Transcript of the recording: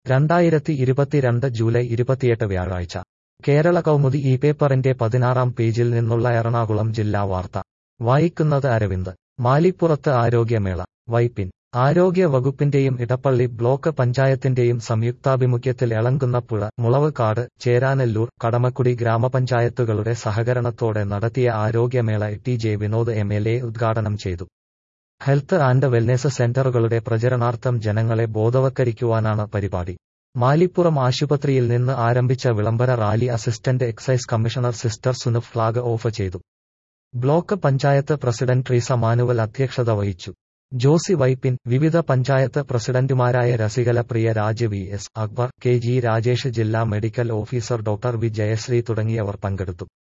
രണ്ടായിരത്തി ഇരുപത്തിരണ്ട് ജൂലൈ ഇരുപത്തിയെട്ട് വ്യാഴാഴ്ച കേരള കൗമുദി ഈ പേപ്പറിന്റെ പതിനാറാം പേജിൽ നിന്നുള്ള എറണാകുളം ജില്ലാ വാർത്ത വായിക്കുന്നത് അരവിന്ദ് മാലിപ്പുറത്ത് ആരോഗ്യമേള വൈപ്പിൻ ആരോഗ്യ വകുപ്പിന്റെയും ഇടപ്പള്ളി ബ്ലോക്ക് പഞ്ചായത്തിന്റെയും സംയുക്താഭിമുഖ്യത്തിൽ എളങ്കുന്നപ്പുഴ മുളവുകാട് ചേരാനെല്ലൂർ കടമക്കുടി ഗ്രാമപഞ്ചായത്തുകളുടെ സഹകരണത്തോടെ നടത്തിയ ആരോഗ്യമേള T J Vinod M L A ഉദ്ഘാടനം ചെയ്തു ഹെൽത്ത് ആൻഡ് വെൽനെസ് സെന്ററുകളുടെ പ്രചരണാർത്ഥം ജനങ്ങളെ ബോധവത്കരിക്കുവാനാണ് പരിപാടി മാലിപ്പുറം ആശുപത്രിയിൽ നിന്ന് ആരംഭിച്ച വിളംബര rally assistant excise commissioner sister Sunu flag off ചെയ്തു ബ്ലോക്ക് പഞ്ചായത്ത് പ്രസിഡന്റ് ട്രീസ മാനുവൽ അധ്യക്ഷത വഹിച്ചു ജോസി വൈപ്പിൻ വിവിധ പഞ്ചായത്ത് പ്രസിഡന്റുമാരായ Rasikala Priya Raj V S Akbar K G Rajesh ജില്ലാ medical officer doctor V Jayasree തുടങ്ങിയവർ പങ്കെടുത്തു